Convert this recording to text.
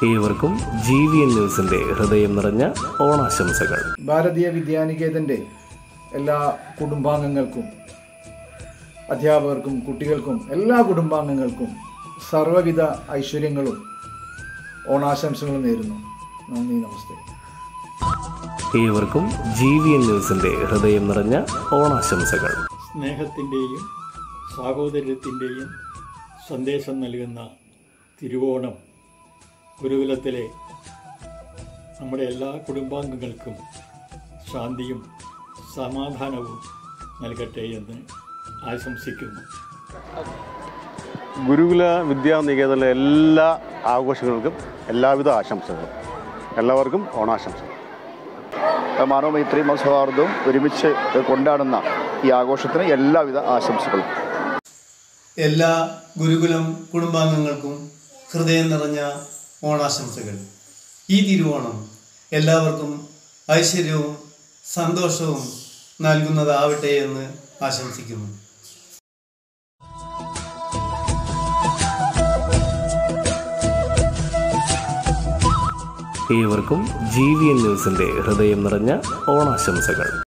ഏവർക്കും G V N ന്യൂസിന്റെ ഹൃദയം നിറഞ്ഞ ഓണാശംസകൾ ഭാരതീയ വിദ്യാനികേതൻ്റെ എല്ലാ കുടുംബാംഗങ്ങൾക്കും അധ്യാപകർക്കും കുട്ടികൾക്കും എല്ലാ കുടുംബാംഗങ്ങൾക്കും സർവ്വവിധ ഐശ്വര്യങ്ങളും ഓണാശംസകളും നേരുന്നു നന്ദി നമസ്തേ ഏവർക്കും ജി വി എൻ ന്യൂസിന്റെ ഹൃദയം നിറഞ്ഞ ഓണാശംസകൾ സ്നേഹത്തിൻ്റെയും സാഹോദര്യത്തിൻ്റെയും സന്ദേശം നൽകുന്ന തിരുവോണം ഗുരുകുലത്തിലെ നമ്മുടെ എല്ലാ കുടുംബാംഗങ്ങൾക്കും ശാന്തിയും സമാധാനവും നൽകട്ടെ എന്ന് ആശംസിക്കുന്നു ഗുരുകുല വിദ്യാനികേതനിലെ എല്ലാ ആഘോഷങ്ങൾക്കും എല്ലാവിധ ആശംസകളും എല്ലാവർക്കും ഓണാശംസകൾ മാനവമൈത്രിയും സൗഹാർദ്ദവും ഒരുമിച്ച് കൊണ്ടാടുന്ന ഈ ആഘോഷത്തിന് എല്ലാവിധ ആശംസകളും എല്ലാ ഗുരുകുലം കുടുംബാംഗങ്ങൾക്കും ഹൃദയം നിറഞ്ഞ ഓണാശംസകൾ ഈ തിരുവോണം എല്ലാവർക്കും ഐശ്വര്യവും സന്തോഷവും നൽകുന്നതാവട്ടെ എന്ന് ആശംസിക്കുന്നു ഏവർക്കും ജി വി എൻ ന്യൂസിന്റെ ഹൃദയം നിറഞ്ഞ ഓണാശംസകൾ